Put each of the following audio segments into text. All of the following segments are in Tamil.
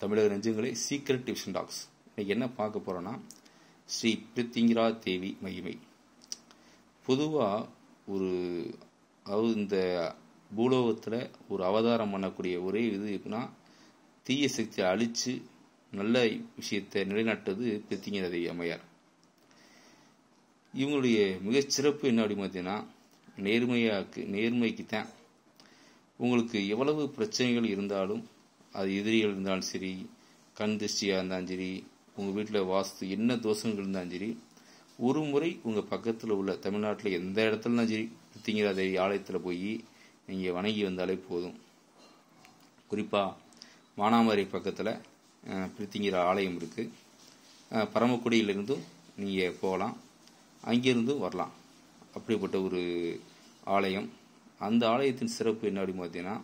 தமிழக நெஞ்சங்களே சீக்ரெட் டிவிஷன் டாக்ஸ் இன்னைக்கு என்ன பார்க்க போறோம்னா ஸ்ரீ பிரித்திங்கிரா தேவி மகிமை பொதுவாக ஒரு அதாவது இந்த பூலோகத்தில் ஒரு அவதாரம் பண்ணக்கூடிய ஒரே இது எப்படின்னா தீய சக்தியை அழித்து நல்ல விஷயத்தை நிலைநாட்டுறது பிரித்திங்கிரா தேவி அம்மையார் இவங்களுடைய மிகச்சிறப்பு என்ன அப்படின்னு பார்த்தீங்கன்னா நேர்மையாக்கு நேர்மைக்கு தான் உங்களுக்கு எவ்வளவு பிரச்சனைகள் இருந்தாலும் அது எதிரிகள் இருந்தாலும் சரி கண் திருஷ்டியாக இருந்தாலும் சரி உங்கள் வீட்டில் வாஸ்து என்ன தோஷங்கள் இருந்தாலும் சரி ஒரு முறை உங்கள் பக்கத்தில் உள்ள தமிழ்நாட்டில் எந்த இடத்துலனா சரி பிரித்திங்கிரா தேவி ஆலயத்தில் போய் நீங்கள் வணங்கி வந்தாலே போதும் குறிப்பாக மானாமரை பக்கத்தில் பிரித்திங்கிரா ஆலயம் இருக்குது பரமக்குடியிலிருந்தும் நீங்கள் போகலாம் அங்கிருந்தும் வரலாம் அப்படிப்பட்ட ஒரு ஆலயம் அந்த ஆலயத்தின் சிறப்பு என்ன அப்படின்னு பார்த்தீங்கன்னா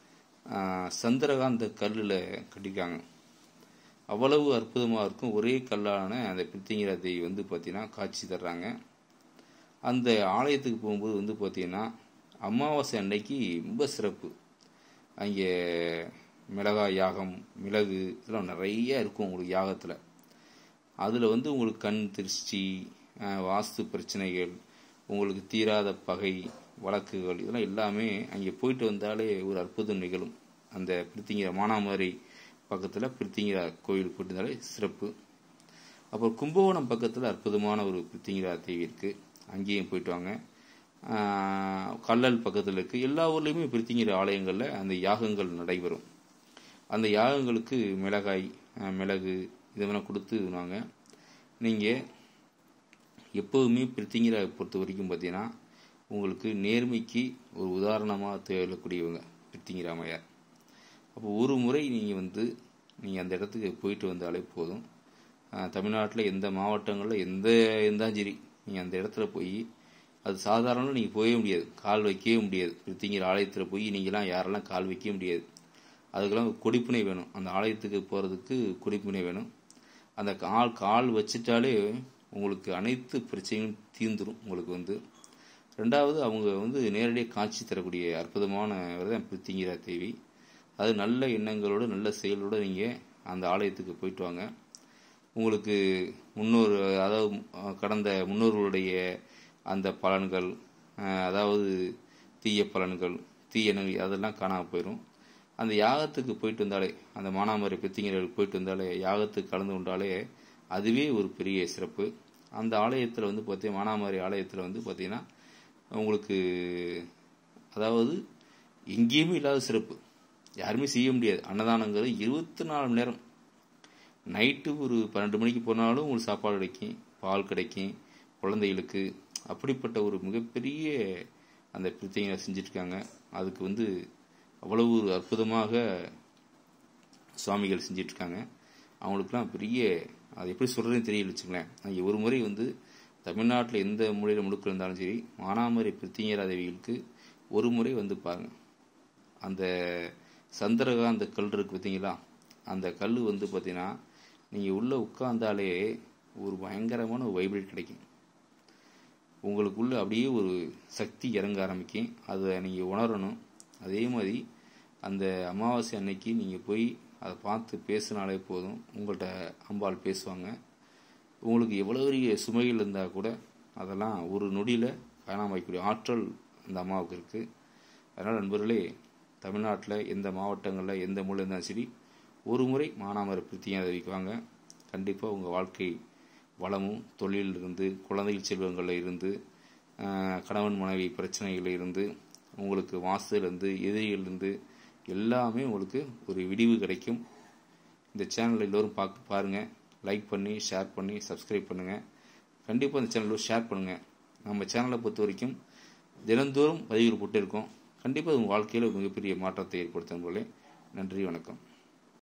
சந்திரகாந்த கல்லில் கட்டியிருக்காங்க அவ்வளவு அற்புதமாக இருக்கும் ஒரே கல்லான அந்த பிரித்திங்கிரா தேவி வந்து பார்த்தீங்கன்னா காட்சி தர்றாங்க அந்த ஆலயத்துக்கு போகும்போது வந்து பார்த்தீங்கன்னா அமாவாசை அன்னைக்கு ரொம்ப சிறப்பு அங்கே மிளகாய் யாகம் மிளகு இதெல்லாம் நிறைய இருக்கும் உங்களுக்கு யாகத்தில் அதில் வந்து உங்களுக்கு கண் திருஷ்டி வாஸ்து பிரச்சனைகள் உங்களுக்கு தீராத பகை வழக்குகள் இதெல்லாம் எல்லாமே அங்கே போயிட்டு வந்தாலே ஒரு அற்புதம் நிகழும் அந்த பிரித்திங்கிற மானாமரி பக்கத்தில் பிரித்திங்கிரா கோயில் போயிட்டு வந்தாலே சிறப்பு அப்புறம் கும்பகோணம் பக்கத்தில் அற்புதமான ஒரு பிரித்திங்கிரா தேவி இருக்குது அங்கேயும் போயிட்டு வாங்க கல்லல் பக்கத்தில் இருக்குது எல்லா ஊர்லேயுமே பிரித்திங்கிற ஆலயங்களில் அந்த யாகங்கள் நடைபெறும் அந்த யாகங்களுக்கு மிளகாய் மிளகு இதெல்லாம் கொடுத்து வாங்க நீங்கள் எப்போவுமே பிரித்திங்கிரா பொறுத்த வரைக்கும் பார்த்தீங்கன்னா உங்களுக்கு நேர்மைக்கு ஒரு உதாரணமாக திகழக்கூடியவங்க பிரித்திங்கிராமையார் அப்போ ஒரு முறை நீங்கள் வந்து நீங்கள் அந்த இடத்துக்கு போயிட்டு வந்தாலே போதும் தமிழ்நாட்டில் எந்த மாவட்டங்களில் எந்த இருந்தாலும் சரி நீங்கள் அந்த இடத்துல போய் அது சாதாரண நீங்கள் போகவே முடியாது கால் வைக்கவே முடியாது பிரித்திங்கிற ஆலயத்தில் போய் நீங்களாம் யாரெல்லாம் கால் வைக்க முடியாது அதுக்கெல்லாம் கொடிப்புனை வேணும் அந்த ஆலயத்துக்கு போகிறதுக்கு கொடிப்புனை வேணும் அந்த கால் கால் வச்சிட்டாலே உங்களுக்கு அனைத்து பிரச்சனைகளும் தீர்ந்துடும் உங்களுக்கு வந்து ரெண்டாவது அவங்க வந்து நேரடியாக காட்சி தரக்கூடிய அற்புதமான தான் பிரித்திங்கிரா தேவி அது நல்ல எண்ணங்களோட நல்ல செயலோடு நீங்கள் அந்த ஆலயத்துக்கு போயிட்டு வாங்க உங்களுக்கு முன்னோர் அதாவது கடந்த முன்னோர்களுடைய அந்த பலன்கள் அதாவது தீய பலன்கள் தீய அதெல்லாம் காணாமல் போயிடும் அந்த யாகத்துக்கு போயிட்டு வந்தாலே அந்த மானாமரி பித்திங்கர்களுக்கு போயிட்டு வந்தாலே யாகத்துக்கு கலந்து கொண்டாலே அதுவே ஒரு பெரிய சிறப்பு அந்த ஆலயத்தில் வந்து பார்த்தீங்கன்னா மானாமரி ஆலயத்தில் வந்து பார்த்தீங்கன்னா உங்களுக்கு அதாவது எங்கேயுமே இல்லாத சிறப்பு யாருமே செய்ய முடியாது அன்னதானங்கிறது இருபத்தி நாலு மணி நேரம் நைட்டு ஒரு பன்னெண்டு மணிக்கு போனாலும் உங்களுக்கு சாப்பாடு கிடைக்கும் பால் கிடைக்கும் குழந்தைகளுக்கு அப்படிப்பட்ட ஒரு மிகப்பெரிய அந்த பிரத்தியங்களை செஞ்சிட்ருக்காங்க அதுக்கு வந்து அவ்வளவு ஒரு அற்புதமாக சுவாமிகள் செஞ்சிட்ருக்காங்க அவங்களுக்குலாம் பெரிய அது எப்படி சொல்கிறதுன்னு தெரியல வச்சுங்களேன் அங்கே ஒரு முறை வந்து தமிழ்நாட்டில் எந்த மூலையில் முழுக்க இருந்தாலும் சரி மானாமரி பிரித்திங்கரா தேவிகளுக்கு ஒரு முறை வந்து பாருங்க அந்த சந்திரகாந்த கல் இருக்கு பார்த்தீங்களா அந்த கல் வந்து பார்த்தீங்கன்னா நீங்கள் உள்ளே உட்காந்தாலே ஒரு பயங்கரமான ஒரு வைப்ரேட் கிடைக்கும் உங்களுக்குள்ள அப்படியே ஒரு சக்தி இறங்க ஆரம்பிக்கும் அதை நீங்கள் உணரணும் அதே மாதிரி அந்த அமாவாசை அன்னைக்கு நீங்கள் போய் அதை பார்த்து பேசினாலே போதும் உங்கள்கிட்ட அம்பாள் பேசுவாங்க உங்களுக்கு எவ்வளோ பெரிய சுமைகள் இருந்தால் கூட அதெல்லாம் ஒரு நொடியில் காணாமல் வைக்கக்கூடிய ஆற்றல் அந்த அம்மாவுக்கு இருக்குது அதனால் நண்பர்களே தமிழ்நாட்டில் எந்த மாவட்டங்களில் எந்த மூலம் இருந்தாலும் சரி ஒரு முறை மானாமர பிரித்தியாக வைக்குவாங்க கண்டிப்பாக உங்கள் வாழ்க்கை வளமும் தொழிலிருந்து குழந்தைகள் செல்வங்களில் இருந்து கணவன் மனைவி பிரச்சனைகளில் இருந்து உங்களுக்கு வாசலேருந்து எதிரிகளிலிருந்து எல்லாமே உங்களுக்கு ஒரு விடிவு கிடைக்கும் இந்த சேனல் எல்லோரும் பார்க்க பாருங்கள் லைக் பண்ணி ஷேர் பண்ணி சப்ஸ்கிரைப் பண்ணுங்கள் கண்டிப்பாக இந்த சேனலில் ஷேர் பண்ணுங்கள் நம்ம சேனலை பொறுத்த வரைக்கும் தினந்தோறும் பதிவுகள் போட்டு இருக்கோம் கண்டிப்பாக உங்கள் வாழ்க்கையில் மிகப்பெரிய மாற்றத்தை ஏற்படுத்தும் போலே நன்றி வணக்கம்